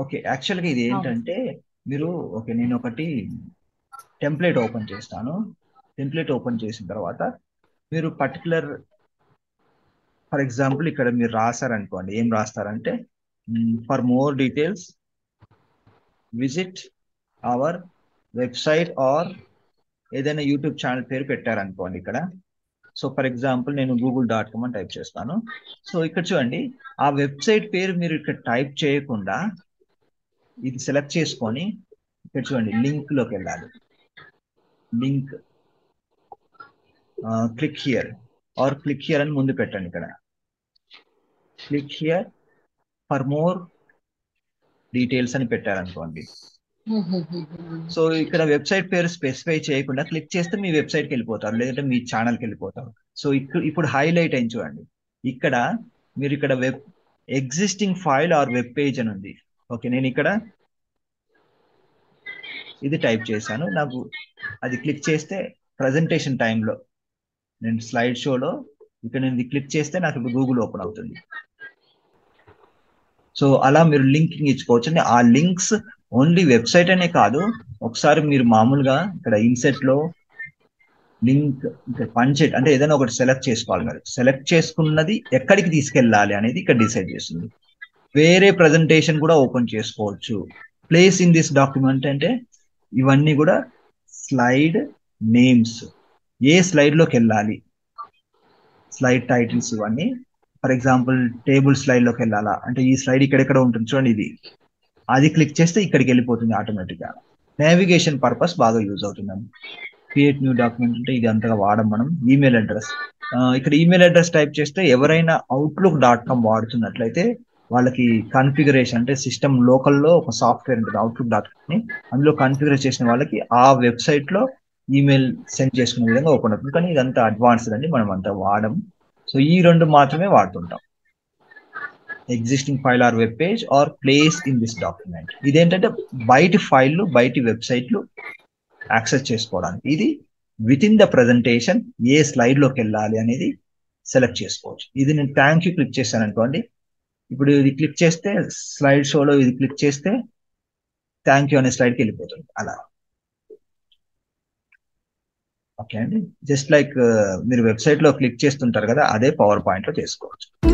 okay యాక్చువల్గా ఇది ఏంటంటే మీరు ఓకే నేను ఒకటి టెంప్లెట్ ఓపెన్ చేస్తాను టెంప్లెట్ ఓపెన్ చేసిన తర్వాత మీరు పర్టికులర్ ఫర్ ఎగ్జాంపుల్ ఇక్కడ మీరు రాశారనుకోండి ఏం రాస్తారంటే for more details visit our website or ఏదైనా యూట్యూబ్ ఛానల్ పేరు పెట్టారనుకోండి ఇక్కడ సో ఫర్ ఎగ్జాంపుల్ నేను గూగుల్ డాట్ కామ్ అని టైప్ చేస్తాను సో ఇక్కడ చూడండి ఆ వెబ్సైట్ పేరు మీరు ఇక్కడ టైప్ చేయకుండా ఇది సెలెక్ట్ చేసుకొని ఇక్కడ చూడండి లింక్ లోకి వెళ్ళాలి link click here or click here అని ముందు పెట్టండి ఇక్కడ click here for more details అని పెట్టారనుకోండి సో ఇక్కడ వెబ్సైట్ పేరు స్పెసిఫై చేయకుండా క్లిక్ చేస్తే మీ వెబ్సైట్కి వెళ్ళిపోతారు లేదంటే మీ ఛానల్కి వెళ్ళిపోతారు సో ఇక్కడ ఇప్పుడు హైలైట్ అయింది చూడండి ఇక్కడ మీరు ఇక్కడ web existing file or web page అని ఉంది ఓకే నేను ఇక్కడ ఇది టైప్ చేశాను నాకు అది క్లిక్ చేస్తే ప్రజెంటేషన్ టైంలో నేను స్లైడ్ షోలో ఇక్కడ నేను ఇది క్లిక్ చేస్తే నాకు ఇప్పుడు గూగుల్ ఓపెన్ అవుతుంది సో అలా మీరు లింకింగ్ ఇచ్చుకోవచ్చు అండి ఆ లింక్స్ ఓన్లీ వెబ్సైట్ అనే కాదు ఒకసారి మీరు మామూలుగా ఇక్కడ ఇన్సెట్ లో లింక్ ఇక్కడ పంచెట్ అంటే ఏదైనా ఒకటి సెలెక్ట్ చేసుకోవాలి మీరు సెలెక్ట్ చేసుకున్నది ఎక్కడికి తీసుకెళ్ళాలి అనేది ఇక్కడ డిసైడ్ చేస్తుంది వేరే ప్రజెంటేషన్ కూడా ఓపెన్ చేసుకోవచ్చు ప్లేస్ ఇన్ దిస్ డాక్యుమెంట్ అంటే ఇవన్నీ కూడా స్లైడ్ నేమ్స్ ఏ స్లైడ్ లోకి వెళ్ళాలి స్లైడ్ టైటిల్స్ ఇవన్నీ ఫర్ ఎగ్జాంపుల్ టేబుల్ స్లైడ్ లోకి వెళ్ళాలా అంటే ఈ స్లైడ్ ఇక్కడెక్కడ ఉంటుంది చూడండి ఇది అది క్లిక్ చేస్తే ఇక్కడికి వెళ్ళిపోతుంది ఆటోమేటిక్ గా నావిగేషన్ పర్పస్ బాగా యూజ్ అవుతుందండి క్రియేట్ న్యూ డాక్యుమెంట్ అంటే ఇది అంతగా వాడం మనం ఈమెయిల్ అడ్రస్ ఇక్కడ ఈమెయిల్ అడ్రస్ టైప్ చేస్తే ఎవరైనా అవుట్లుక్ డాట్ కామ్ వాడుతున్నట్లయితే వాళ్ళకి కన్ఫిగరేషన్ అంటే సిస్టమ్ లోకల్లో ఒక సాఫ్ట్వేర్ ఉంటుంది అవుట్లుక్ డాట్ కామ్ అందులో కన్ఫిగర్ చేసిన వాళ్ళకి ఆ వెబ్సైట్ లో ఈమెయిల్ సెండ్ చేసుకునే విధంగా ఓపెన్ అవుతుంది కానీ ఇదంతా అడ్వాన్స్డ్ అండి మనం అంతా వాడం సో ఈ రెండు మాత్రమే వాడుతుంటాం existing file or web page or place in this document ఇదేంటంటే బయటి ఫైళ్ళు బయటి వెబ్సైట్లు యాక్సెస్ చేసుకోవడానికి ఇది విత్ ఇన్ ద ప్రజెంటేషన్ ఏ స్లైడ్ లోకి వెళ్ళాలి అనేది సెలెక్ట్ చేసుకోవచ్చు ఇది నేను థ్యాంక్ యూ క్లిక్ చేశాను అనుకోండి ఇప్పుడు ఇది క్లిక్ చేస్తే స్లైడ్ షోలో ఇది క్లిక్ చేస్తే థ్యాంక్ యూ అనే స్లైడ్కి వెళ్ళిపోతుంది అలా ఓకే అండి జస్ట్ లైక్ మీరు వెబ్సైట్ లో క్లిక్ చేస్తుంటారు కదా అదే పవర్ పాయింట్ లో చేసుకోవచ్చు